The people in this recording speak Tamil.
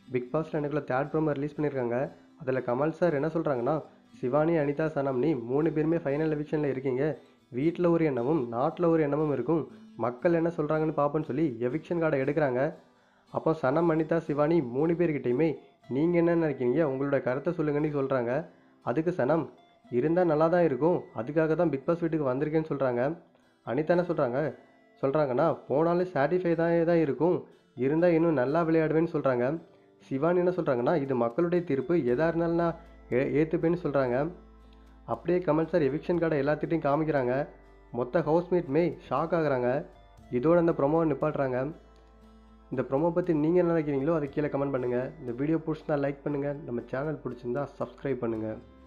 பிக் பாஸில் எனக்குள்ள தேர்ட் ப்ரோமோ ரிலீஸ் பண்ணியிருக்காங்க அதில் கமல் சார் என்ன சொல்கிறாங்கன்னா சிவானி அனிதா சனம் நீ மூணு பேருமே ஃபைனல் எவிக்ஷனில் இருக்கீங்க வீட்டில் ஒரு எண்ணமும் நாட்டில் ஒரு எண்ணமும் இருக்கும் மக்கள் என்ன சொல்கிறாங்கன்னு பார்ப்போன்னு சொல்லி எவிக்ஷன் கார்டை எடுக்கிறாங்க அப்போ சனம் அனிதா சிவானி மூணு பேர்கிட்டையுமே நீங்கள் என்ன நினைக்கிறீங்க உங்களோட கருத்தை சொல்லுங்கன்னு சொல்கிறாங்க அதுக்கு சனம் இருந்தால் நல்லா தான் இருக்கும் அதுக்காக தான் பிக் பாஸ் வீட்டுக்கு வந்திருக்கேன்னு சொல்கிறாங்க அனிதா என்ன சொல்கிறாங்க சொல்கிறாங்கன்னா போனாலே சாட்டிஸ்ஃபை தான் தான் இருக்கும் இருந்தால் இன்னும் நல்லா விளையாடுவேன்னு சொல்கிறாங்க சிவானி என்ன சொல்கிறாங்கன்னா இது மக்களுடைய தீர்ப்பு எதாக இருந்தாலும் நான் ஏ ஏற்றுப்பேன்னு சொல்கிறாங்க அப்படியே கமல் சார் எவிக்ஷன் கார்டை எல்லாத்திட்டையும் காமிக்கிறாங்க மொத்த ஹவுஸ்மேட்மே ஷாக் ஆகுறாங்க இதோட அந்த ப்ரொமோவை நிப்பாட்டுறாங்க இந்த ப்ரொமோ பற்றி நீங்கள் என்ன நினைக்கிறீங்களோ அதை கீழே கமெண்ட் பண்ணுங்கள் இந்த வீடியோ பிடிச்சிருந்தா லைக் பண்ணுங்கள் நம்ம சேனல் பிடிச்சிருந்தா சப்ஸ்கிரைப் பண்ணுங்கள்